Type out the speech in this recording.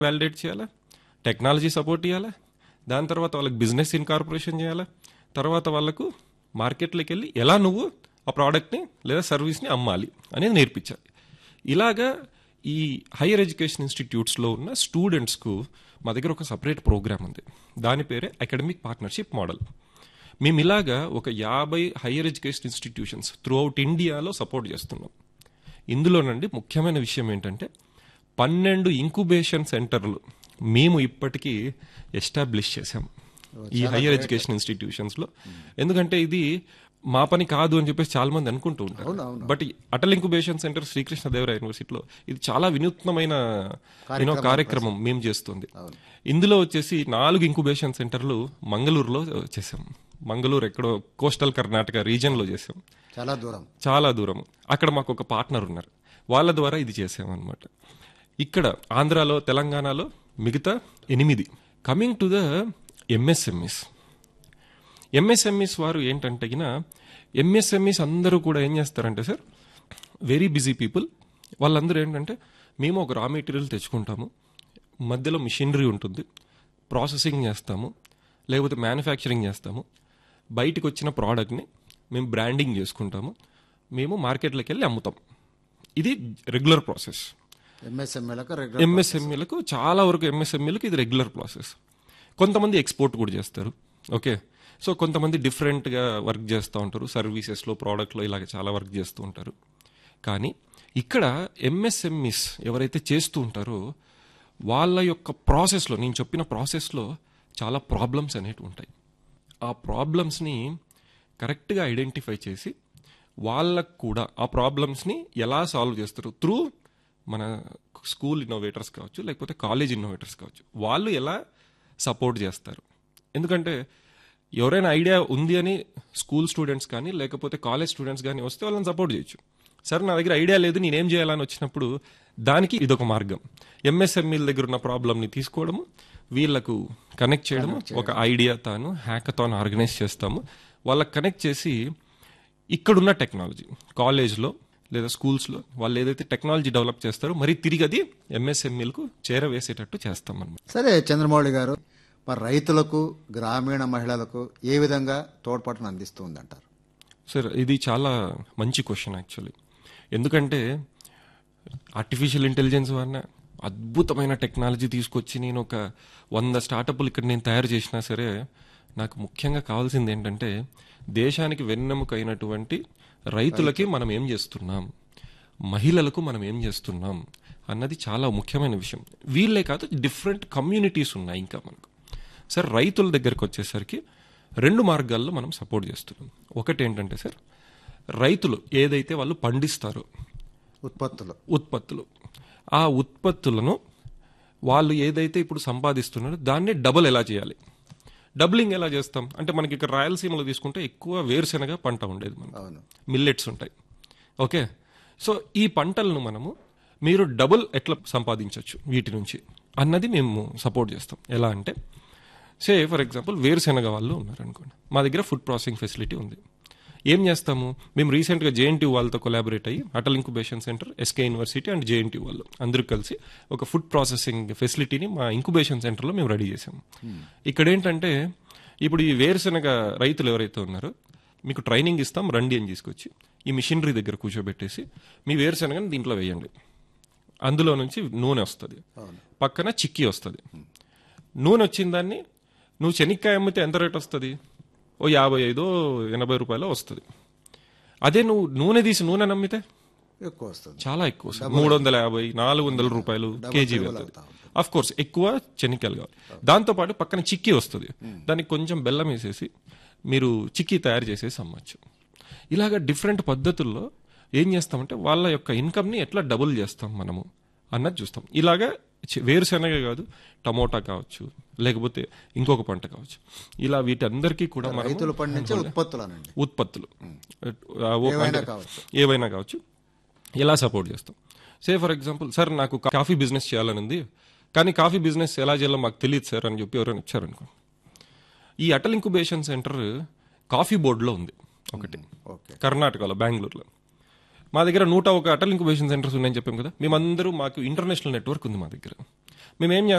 Validate చేయాలా technology support ఇవ్వాలా దాని తర్వాత వాళ్ళకి బిజినెస్ ఇన్కార్పొరేషన్ చేయాలా తర్వాత వాళ్ళకు మార్కెట్లోకి వెళ్ళి ఎలా నువ్వు ఆ ప్రోడక్ట్ని లేదా సర్వీస్ని అమ్మాలి అనేది నేర్పించాలి ఇలాగా ఈ హైయర్ ఎడ్యుకేషన్ ఇన్స్టిట్యూట్స్లో ఉన్న స్టూడెంట్స్కు మా దగ్గర ఒక సపరేట్ ప్రోగ్రామ్ ఉంది దాని పేరే అకాడమిక్ పార్ట్నర్షిప్ మోడల్ మేము ఇలాగా ఒక యాభై higher education institutions throughout ఇండియాలో సపోర్ట్ చేస్తున్నాం ఇందులోనండి ముఖ్యమైన విషయం ఏంటంటే పన్నెండు ఇంక్యుబేషన్ సెంటర్లు మేము ఇప్పటికీ ఎస్టాబ్లిష్ చేశాం ఈ హైయర్ ఎడ్యుకేషన్ ఇన్స్టిట్యూషన్స్ లో ఎందుకంటే ఇది మా పని కాదు అని చెప్పేసి చాలా మంది అనుకుంటూ ఉంటారు బట్ ఈ అటల్ ఇంక్యుబేషన్ సెంటర్ శ్రీకృష్ణదేవరాయ యూనివర్సిటీలో ఇది చాలా వినూత్నమైన యూనో కార్యక్రమం మేము చేస్తుంది ఇందులో వచ్చేసి నాలుగు ఇంక్యుబేషన్ సెంటర్లు మంగళూరులో చేసాం మంగళూరు ఎక్కడో కోస్టల్ కర్ణాటక రీజియన్ లో చేసాం చాలా దూరం చాలా దూరం అక్కడ మాకు ఒక పార్ట్నర్ ఉన్నారు వాళ్ళ ద్వారా ఇది చేసామన్నమాట ఇక్కడ ఆంధ్రాలో తెలంగాణలో మిగతా ఎనిమిది coming to the MSMS MSMS వారు ఏంటంటే గిన ఎంఎస్ఎంఎస్ అందరూ కూడా ఏం చేస్తారంటే సార్ వెరీ బిజీ పీపుల్ వాళ్ళందరూ ఏంటంటే మేము ఒక రా మెటీరియల్ తెచ్చుకుంటాము మధ్యలో మిషనరీ ఉంటుంది ప్రాసెసింగ్ చేస్తాము లేకపోతే మ్యానుఫ్యాక్చరింగ్ చేస్తాము బయటికి వచ్చిన ప్రోడక్ట్ని మేము బ్రాండింగ్ చేసుకుంటాము మేము మార్కెట్లోకి వెళ్ళి అమ్ముతాం ఇది రెగ్యులర్ ప్రాసెస్ ఎంఎస్ఎంఏలకు రెగ్యులర్ ఎంఎస్ఎంఈలకు చాలా వరకు ఎంఎస్ఎంఈలకు ఇది రెగ్యులర్ ప్రాసెస్ కొంతమంది ఎక్స్పోర్ట్ కూడా చేస్తారు ఓకే సో కొంతమంది డిఫరెంట్గా వర్క్ చేస్తూ ఉంటారు సర్వీసెస్లో ప్రోడక్ట్లో ఇలాగ చాలా వర్క్ చేస్తూ ఉంటారు కానీ ఇక్కడ ఎంఎస్ఎంఈస్ ఎవరైతే చేస్తూ ఉంటారో వాళ్ళ యొక్క ప్రాసెస్లో నేను చెప్పిన ప్రాసెస్లో చాలా ప్రాబ్లమ్స్ అనేవి ఉంటాయి ఆ ప్రాబ్లమ్స్ని కరెక్ట్గా ఐడెంటిఫై చేసి వాళ్ళకు కూడా ఆ ప్రాబ్లమ్స్ని ఎలా సాల్వ్ చేస్తారు త్రూ మన స్కూల్ ఇన్నోవేటర్స్ కావచ్చు లేకపోతే కాలేజ్ ఇన్నోవేటర్స్ కావచ్చు వాళ్ళు ఎలా సపోర్ట్ చేస్తారు ఎందుకంటే ఎవరైనా ఐడియా ఉంది అని స్కూల్ స్టూడెంట్స్ కానీ లేకపోతే కాలేజ్ స్టూడెంట్స్ కానీ వస్తే వాళ్ళని సపోర్ట్ చేయొచ్చు సరే నా దగ్గర ఐడియా లేదు నేనేం చేయాలని వచ్చినప్పుడు దానికి ఇదొక మార్గం ఎంఎస్ఎంఈల దగ్గర ఉన్న ప్రాబ్లమ్ని తీసుకోవడము వీళ్ళకు కనెక్ట్ చేయడము ఒక ఐడియా తాను హ్యాకథాన్ ఆర్గనైజ్ చేస్తాము వాళ్ళకి కనెక్ట్ చేసి ఇక్కడున్న టెక్నాలజీ కాలేజ్లో లేదా స్కూల్స్లో వాళ్ళు ఏదైతే టెక్నాలజీ డెవలప్ చేస్తారో మరి తిరిగి అది ఎంఎస్ఎంఈలకు చేరవేసేటట్టు చేస్తాం అనమాట సరే చంద్రమౌళి గారు మరి రైతులకు గ్రామీణ మహిళలకు ఏ విధంగా తోడ్పాటును అందిస్తుందంటారు సార్ ఇది చాలా మంచి క్వశ్చన్ యాక్చువల్లీ ఎందుకంటే ఆర్టిఫిషియల్ ఇంటెలిజెన్స్ వలన అద్భుతమైన టెక్నాలజీ తీసుకొచ్చి నేను ఒక వంద స్టార్టప్లు ఇక్కడ నేను తయారు చేసినా సరే నాకు ముఖ్యంగా కావాల్సింది ఏంటంటే దేశానికి వెన్నెముకైనటువంటి రైతులకి మనం ఏం చేస్తున్నాం మహిళలకు మనం ఏం చేస్తున్నాం అన్నది చాలా ముఖ్యమైన విషయం వీళ్ళే కాదు డిఫరెంట్ కమ్యూనిటీస్ ఉన్నాయి ఇంకా మనకు సార్ రైతుల దగ్గరకు వచ్చేసరికి రెండు మార్గాల్లో మనం సపోర్ట్ చేస్తున్నాం ఒకటి ఏంటంటే సార్ రైతులు ఏదైతే వాళ్ళు పండిస్తారో ఉత్పత్తులు ఉత్పత్తులు ఆ ఉత్పత్తులను వాళ్ళు ఏదైతే ఇప్పుడు సంపాదిస్తున్నారో దాన్ని డబుల్ ఎలా చేయాలి డబులింగ్ ఎలా చేస్తాం అంటే మనకి ఇక్కడ రాయలసీమలో తీసుకుంటే ఎక్కువ వేరుశెనగ పంట ఉండేది మనకు అవును మిల్లెట్స్ ఉంటాయి ఓకే సో ఈ పంటలను మనము మీరు డబుల్ ఎట్లా సంపాదించవచ్చు వీటి నుంచి అన్నది మేము సపోర్ట్ చేస్తాం ఎలా అంటే సే ఫర్ ఎగ్జాంపుల్ వేరుశెనగ వాళ్ళు ఉన్నారు అనుకోండి మా దగ్గర ఫుడ్ ప్రాసెసింగ్ ఫెసిలిటీ ఉంది ఏం చేస్తాము మేము రీసెంట్గా జేఎన్టీ వాళ్ళతో కొలాబరేట్ అయ్యి Atal incubation centre SK university and JNT వాళ్ళు అందరూ కలిసి ఒక ఫుడ్ ప్రాసెసింగ్ ఫెసిలిటీని మా ఇంక్యుబేషన్ సెంటర్లో మేము రెడీ చేసాము ఇక్కడ ఏంటంటే ఇప్పుడు ఈ వేరుశెనగ రైతులు ఎవరైతే ఉన్నారో మీకు ట్రైనింగ్ ఇస్తాం రండి అని తీసుకొచ్చి ఈ మిషనరీ దగ్గర కూర్చోబెట్టేసి మీ వేరుశెనగని దీంట్లో వేయండి అందులో నుంచి నూనె వస్తుంది పక్కన చిక్కీ వస్తుంది నూనె వచ్చిన దాన్ని నువ్వు శనక్కాయ అమ్మితే ఎంత రేట్ వస్తుంది ఓ యాభై ఐదో ఎనభై రూపాయలు వస్తుంది అదే నువ్వు నూనె తీసి నూనె నమ్మితే ఎక్కువ వస్తుంది చాలా ఎక్కువ సార్ మూడు వందల యాభై నాలుగు వందల రూపాయలు కేజీ వెళ్తుంది అఫ్ కోర్స్ ఎక్కువ చెనిక్కాయలు కావాలి దాంతో పాటు పక్కన చిక్కీ వస్తుంది దానికి కొంచెం బెల్లం వేసేసి మీరు చిక్కీ తయారు చేసేసి అమ్మచ్చు ఇలాగ డిఫరెంట్ పద్ధతుల్లో ఏం చేస్తామంటే వాళ్ళ యొక్క ఇన్కమ్ని ఎట్లా డబుల్ చేస్తాం మనము అన్నది చూస్తాం ఇలాగా చి- వేరుశెనగ కాదు టమోటా కావచ్చు లేకపోతే ఇంకొక పంట కావచ్చు ఇలా వీటందరికీ కూడా మనం రైతులు పండించే ఉత్పత్తులనండి ఉత్పత్తులు ఆ, ఓ- ఏవైనా అంటే కావచ్చు. ఏవైనా కావచ్చు ఎలా సపోర్ట్ చేస్తాం సే ఫర్ ఎగ్జాంపుల్ సార్ నాకు కాఫీ బిజినెస్ చేయాలని ఉంది కానీ కాఫీ బిజినెస్ ఎలా చేయాలో మాకు తెలియదు సార్ అని చెప్పి ఎవరైనా ఇచ్చారనుకో ఈ అటల్ ఇంక్యుబేషన్ సెంటర్ కాఫీ బోర్డులో ఉంది ఒకటి ఓకే కర్ణాటకలో బెంగళూరులో మా దగ్గర నూట ఒక అటల్ ఇంక్యుబేషన్ సెంటర్స్ ఉన్నాయని చెప్పాం కదా మేమందరూ మాకు ఇంటర్నేషనల్ నెట్వర్క్ ఉంది మా దగ్గర మేము ఏం